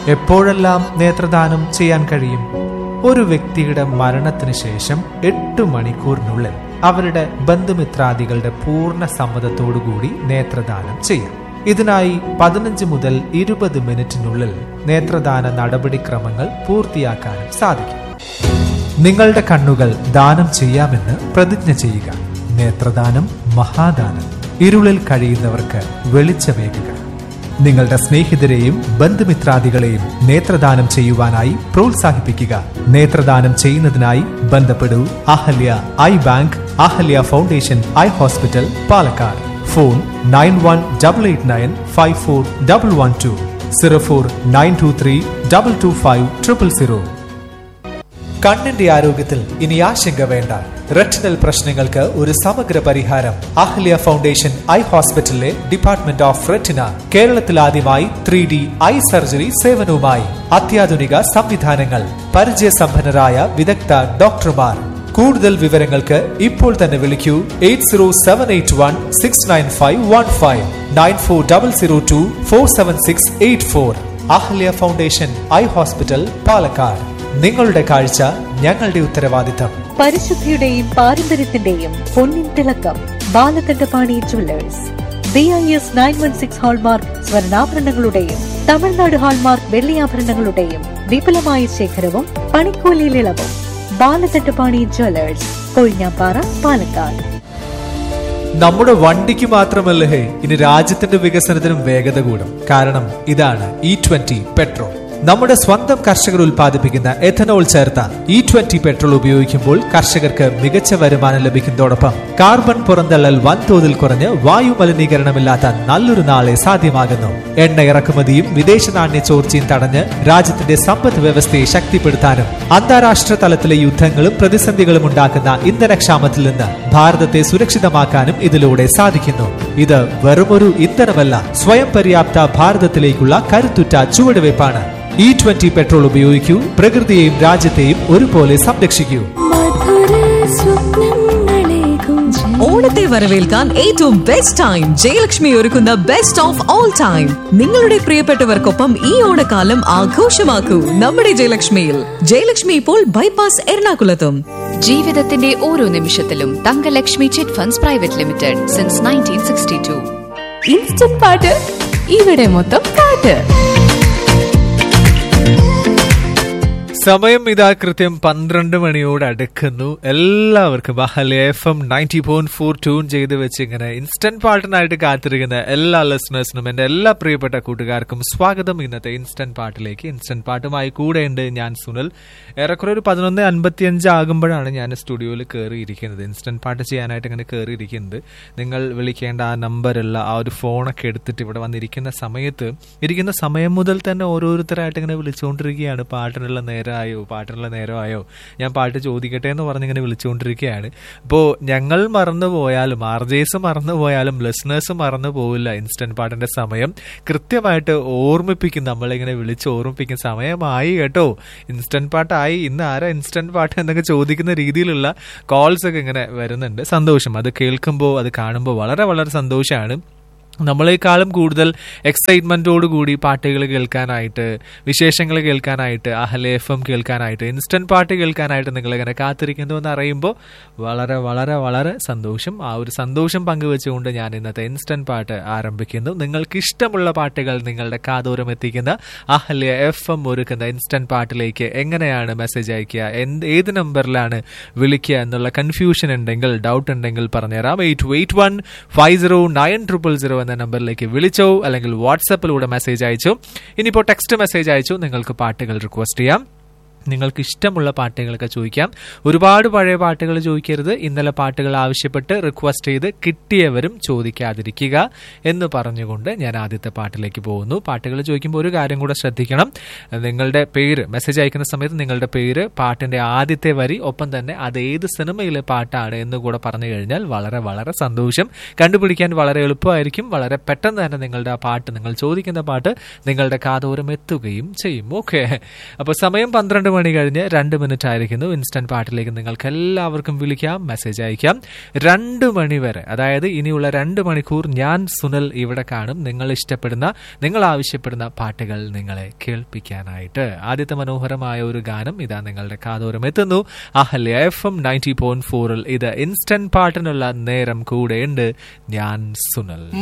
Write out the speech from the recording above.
എപ്പോഴെല്ലാം നേത്രദാനം ചെയ്യാൻ കഴിയും ഒരു വ്യക്തിയുടെ മരണത്തിന് ശേഷം എട്ട് മണിക്കൂറിനുള്ളിൽ അവരുടെ ബന്ധുമിത്രാദികളുടെ പൂർണ്ണ സമ്മതത്തോടുകൂടി നേത്രദാനം ചെയ്യാം ഇതിനായി പതിനഞ്ച് മുതൽ ഇരുപത് മിനിറ്റിനുള്ളിൽ നേത്രദാന നടപടിക്രമങ്ങൾ പൂർത്തിയാക്കാനും സാധിക്കും നിങ്ങളുടെ കണ്ണുകൾ ദാനം ചെയ്യാമെന്ന് പ്രതിജ്ഞ ചെയ്യുക നേത്രദാനം മഹാദാനം ഇരുളിൽ കഴിയുന്നവർക്ക് വെളിച്ചമേകുക നിങ്ങളുടെ സ്നേഹിതരെയും ബന്ധുമിത്രാദികളെയും നേത്രദാനം ചെയ്യുവാനായി പ്രോത്സാഹിപ്പിക്കുക നേത്രദാനം ചെയ്യുന്നതിനായി ബന്ധപ്പെടൂ Ahalya eye bank Ahalya foundation eye hospital Palakkad phone nine one double eight nine five four double one two zero four nine two three double two five triple zero കണ്ണിന്റെ ആരോഗ്യത്തിൽ ഇനി ആശങ്ക വേണ്ട റെറ്റിനൽ പ്രശ്നങ്ങൾക്ക് ഒരു സമഗ്ര പരിഹാരം അഹ്ല്യ ഫൗണ്ടേഷൻ ഐ ഹോസ്പിറ്റലിലെ ഡിപ്പാർട്ട്മെന്റ് ഓഫ് റെറ്റിന കേരളത്തിൽ ആദ്യമായി ത്രീ ഡി ഐ സർജറി സേവനവുമായി അത്യാധുനിക സംവിധാനങ്ങൾ പരിചയസമ്പന്നരായ വിദഗ്ധ ഡോക്ടർമാർ കൂടുതൽ വിവരങ്ങൾക്ക് ഇപ്പോൾ തന്നെ വിളിക്കൂ eight zero seven eight one six nine five one five nine four double zero two four seven six eight four Ahalya foundation eye hospital Palakkad നിങ്ങളുടെ കാഴ്ച ഞങ്ങളുടെ ഉത്തരവാദിത്തം പരിശുദ്ധിയുടെയും പാരമ്പര്യത്തിന്റെയും പൊന്നിൻ തിളക്കം Balakandapani jewellers B I S nine one six hallmark സ്വർണ്ണാഭരണങ്ങളുടെയും Tamil Nadu hallmark വെള്ളിയാഭരണങ്ങളുടെയും വിപുലമായ ശേഖരവും പണിക്കൂലിയിൽ ഇളവും ബാലകണ്ഠപാണി ജ്വല്ലേഴ്സ് കൊഴിഞ്ഞാപ്പാറ പാലക്കാട് നമ്മുടെ വണ്ടിക്ക് മാത്രമല്ല ഹേ ഇനി രാജ്യത്തിന്റെ വികസനത്തിനും വേഗത കൂടും കാരണം ഇതാണ് ഇ ട്വന്റി പെട്രോൾ നമ്മുടെ സ്വന്തം കർഷകർ ഉൽപ്പാദിപ്പിക്കുന്ന എഥനോൾ ചേർത്ത ഇ ട്വന്റി പെട്രോൾ ഉപയോഗിക്കുമ്പോൾ കർഷകർക്ക് മികച്ച വരുമാനം ലഭിക്കുന്നതോടൊപ്പം കാർബൺ പുറന്തള്ളൽ വൻതോതിൽ കുറഞ്ഞ് വായു മലിനീകരണമില്ലാത്ത നല്ലൊരു നാളെ സാധ്യമാകുന്നു എണ്ണ ഇറക്കുമതിയും വിദേശ നാണ്യ ചോർച്ചയും തടഞ്ഞ് രാജ്യത്തിന്റെ സമ്പദ് വ്യവസ്ഥയെ ശക്തിപ്പെടുത്താനും അന്താരാഷ്ട്ര തലത്തിലെ യുദ്ധങ്ങളും പ്രതിസന്ധികളും ഉണ്ടാക്കുന്ന ഇന്ധനക്ഷാമത്തിൽ നിന്ന് ഭാരതത്തെ സുരക്ഷിതമാക്കാനും ഇതിലൂടെ സാധിക്കുന്നു ഇത് വെറുമൊരു ഇന്ധനമല്ല സ്വയം പര്യാപ്ത ഭാരതത്തിലേക്കുള്ള കരുത്തുറ്റ ചുവടുവയ്പ്പാണ് ഇ ട്വന്റി പെട്രോൾ ഉപയോഗിക്കൂ പ്രകൃതിയെയും രാജ്യത്തെയും ഒരുപോലെ സംരക്ഷിക്കൂ ഓണത്തെ വരവേൽക്കാൻ ഏറ്റവും ബെസ്റ്റ് ടൈം ജയലക്ഷ്മി ഒരുക്കുന്ന ബെസ്റ്റ് ഓഫ് ഓൾ ടൈം നിങ്ങളുടെ പ്രിയപ്പെട്ടവർക്കൊപ്പം ഈ ഓണക്കാലം ആഘോഷമാക്കൂ നമ്മുടെ ജയലക്ഷ്മിയിൽ ജയലക്ഷ്മി ഇപ്പോൾ ബൈപ്പാസ് എറണാകുളത്തും ജീവിതത്തിന്റെ ഓരോ നിമിഷത്തിലും Thankalakshmi chit funds private limited since nineteen sixty two instant പാട്ട് ഇവിടെ മൊത്തം പാട്ട് സമയം ഇതാ കൃത്യം പന്ത്രണ്ട് മണിയോട് അടുക്കുന്നു എല്ലാവർക്കും Ahalya F M ninety point four tune ചെയ്ത് വെച്ച് ഇങ്ങനെ ഇൻസ്റ്റന്റ് പാട്ടിനായിട്ട് കാത്തിരിക്കുന്ന എല്ലാ ലിസണേഴ്സിനും എന്റെ എല്ലാ പ്രിയപ്പെട്ട കൂട്ടുകാർക്കും സ്വാഗതം ഇന്നത്തെ ഇൻസ്റ്റന്റ് പാട്ടിലേക്ക് ഇൻസ്റ്റന്റ് പാട്ടുമായി കൂടെയുണ്ട് ഞാൻ സുനിൽ ഏറെക്കുറെ ഒരു പതിനൊന്ന് അൻപത്തിയഞ്ച് ആകുമ്പോഴാണ് ഞാൻ സ്റ്റുഡിയോയിൽ കയറിയിരിക്കുന്നത് ഇൻസ്റ്റന്റ് പാട്ട് ചെയ്യാനായിട്ട് ഇങ്ങനെ കയറിയിരിക്കുന്നത് നിങ്ങൾ വിളിക്കേണ്ട ആ നമ്പറുള്ള ആ ഒരു ഫോണൊക്കെ എടുത്തിട്ട് ഇവിടെ വന്നിരിക്കുന്ന സമയത്ത് ഇരിക്കുന്ന സമയം മുതൽ തന്നെ ഓരോരുത്തരായിട്ട് ഇങ്ങനെ വിളിച്ചുകൊണ്ടിരിക്കുകയാണ് പാട്ടിനുള്ള നേരമായോ പാട്ടിനുള്ള നേരമായോ ഞാൻ പാട്ട് ചോദിക്കട്ടെ എന്ന് പറഞ്ഞിങ്ങനെ വിളിച്ചുകൊണ്ടിരിക്കുകയാണ് അപ്പോൾ ഞങ്ങൾ മറന്നു പോയാലും ആർ ജെസ് മറന്നു പോയാലും ലിസണേഴ്സ് മറന്നു പോവില്ല ഇൻസ്റ്റന്റ് പാട്ടിന്റെ സമയം കൃത്യമായിട്ട് ഓർമ്മിപ്പിക്കും നമ്മളിങ്ങനെ വിളിച്ച് ഓർമ്മിപ്പിക്കും സമയമായി കേട്ടോ ഇൻസ്റ്റന്റ് പാട്ടായി ഇന്ന് ആരാ ഇൻസ്റ്റന്റ് പാട്ട് എന്നൊക്കെ ചോദിക്കുന്ന രീതിയിലുള്ള കോൾസ് ഒക്കെ ഇങ്ങനെ വരുന്നുണ്ട് സന്തോഷം അത് കേൾക്കുമ്പോൾ അത് കാണുമ്പോൾ വളരെ വളരെ സന്തോഷമാണ് നമ്മളെക്കാളും കൂടുതൽ എക്സൈറ്റ്മെന്റോട് കൂടി പാട്ടുകൾ കേൾക്കാനായിട്ട് വിശേഷങ്ങൾ കേൾക്കാനായിട്ട് അഹലെ എഫ് എം കേൾക്കാനായിട്ട് ഇൻസ്റ്റന്റ് പാട്ട് കേൾക്കാനായിട്ട് നിങ്ങളിങ്ങനെ കാത്തിരിക്കുന്നു എന്ന് അറിയുമ്പോൾ വളരെ വളരെ വളരെ സന്തോഷം ആ ഒരു സന്തോഷം പങ്കുവെച്ചുകൊണ്ട് ഞാൻ ഇന്നത്തെ ഇൻസ്റ്റന്റ് പാട്ട് ആരംഭിക്കുന്നു നിങ്ങൾക്ക് ഇഷ്ടമുള്ള പാട്ടുകൾ നിങ്ങളുടെ കാതോരം എത്തിക്കുന്ന അഹല്യ എഫ് എം ഒരുക്കുന്ന ഇൻസ്റ്റന്റ് പാട്ടിലേക്ക് എങ്ങനെയാണ് മെസ്സേജ് അയക്കുക എന്ത് ഏത് നമ്പറിലാണ് വിളിക്കുക എന്നുള്ള കൺഫ്യൂഷൻ ഉണ്ടെങ്കിൽ ഡൗട്ട് ഉണ്ടെങ്കിൽ പറഞ്ഞുതരാം eight eight one five zero nine triple zero എന്ന നമ്പറിലേക്ക് വിളിച്ചോ അല്ലെങ്കിൽ വാട്സപ്പിലൂടെ മെസ്സേജ് അയച്ചോ ഇനിയിപ്പോൾ ടെക്സ്റ്റ് മെസ്സേജ് അയച്ചോ നിങ്ങൾക്ക് പാട്ടുകൾ റിക്വസ്റ്റ് ചെയ്യാം നിങ്ങൾക്ക് ഇഷ്ടമുള്ള പാട്ടുകളൊക്കെ ചോദിക്കാം ഒരുപാട് പഴയ പാട്ടുകൾ ചോദിക്കരുത് ഇന്നലെ പാട്ടുകൾ ആവശ്യപ്പെട്ട് റിക്വസ്റ്റ് ചെയ്ത് കിട്ടിയവരും ചോദിക്കാതിരിക്കുക എന്ന് പറഞ്ഞുകൊണ്ട് ഞാൻ ആദ്യത്തെ പാട്ടിലേക്ക് പോകുന്നു പാട്ടുകൾ ചോദിക്കുമ്പോൾ ഒരു കാര്യം കൂടെ ശ്രദ്ധിക്കണം നിങ്ങളുടെ പേര് മെസ്സേജ് അയക്കുന്ന സമയത്ത് നിങ്ങളുടെ പേര് പാട്ടിന്റെ ആദ്യത്തെ വരി ഒപ്പം തന്നെ അത് ഏത് സിനിമയിലെ പാട്ടാണ് എന്ന് കൂടെ പറഞ്ഞു കഴിഞ്ഞാൽ വളരെ വളരെ സന്തോഷം കണ്ടുപിടിക്കാൻ വളരെ എളുപ്പമായിരിക്കും വളരെ പെട്ടെന്ന് തന്നെ നിങ്ങളുടെ ആ പാട്ട് നിങ്ങൾ ചോദിക്കുന്ന പാട്ട് നിങ്ങളുടെ കാതോരം എത്തുകയും ചെയ്യും ഓക്കെ അപ്പോൾ സമയം പന്ത്രണ്ട് മണി കഴിഞ്ഞ് രണ്ട് മിനിറ്റ് ആയിരിക്കുന്നു ഇൻസ്റ്റന്റ് പാട്ടിലേക്ക് നിങ്ങൾക്ക് എല്ലാവർക്കും വിളിക്കാം മെസ്സേജ് അയക്കാം രണ്ട് മണി വരെ അതായത് ഇനിയുള്ള രണ്ട് മണിക്കൂർ ഞാൻ സുനൽ ഇവിടെ കാണും നിങ്ങൾ ഇഷ്ടപ്പെടുന്ന നിങ്ങൾ ആവശ്യപ്പെടുന്ന പാട്ടുകൾ നിങ്ങളെ കേൾപ്പിക്കാനായിട്ട് ആദ്യത്തെ മനോഹരമായ ഒരു ഗാനം ഇതാ നിങ്ങളുടെ കാതോരം എത്തുന്നു Ahalya F M ninety point ഫോറിൽ ഇത് ഇൻസ്റ്റന്റ് പാട്ടിനുള്ള നേരം കൂടെയുണ്ട് ഞാൻ സുനൽ